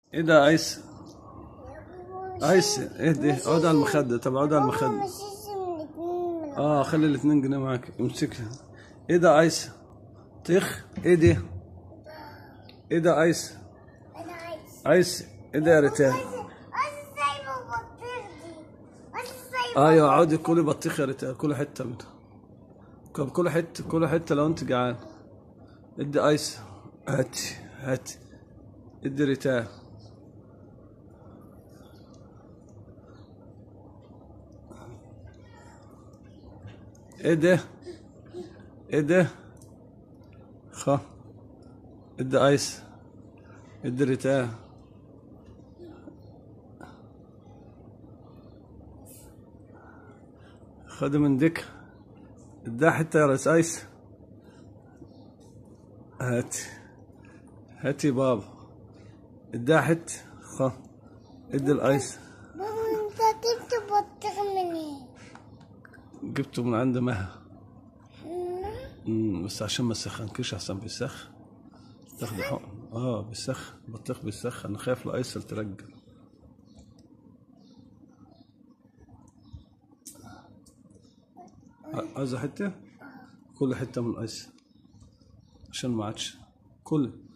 ايه ده ايس ايس اهدي اقعد على المخدة طب اقعد على المخدة مش اسم الاتنين من اه خلي الاتنين جنيه معاك امسكها ايه ده ايس طيخ ايه دي ايه ده ايس انا عايز ايس ايه ده يا ريتان عايز سايبه بطيخ دي عايز سايبه ايوه عودي كلي بطيخ يا ريتان كل حته منها طب كل حته كل حته لو انت جعان ادي ايس هاتي هاتي ادي ريتان ايه ده ايه ده خ ادي ايس ادي ريتان خد من ديك اديها حتة يا ريس ايس هاتي هاتي بابا اديها حتة خ ادي الايس بابا انت جبت بطيخ منين؟ جبته من عند مها مم، بس عشان ما تسخنكيش احسن بيسخن تاخدي حقن اه بيسخن بطيخ بيسخن انا خايف الايسل ترجل ع- عايزة حتة؟ كل حتة من الايس عشان ما عادش كل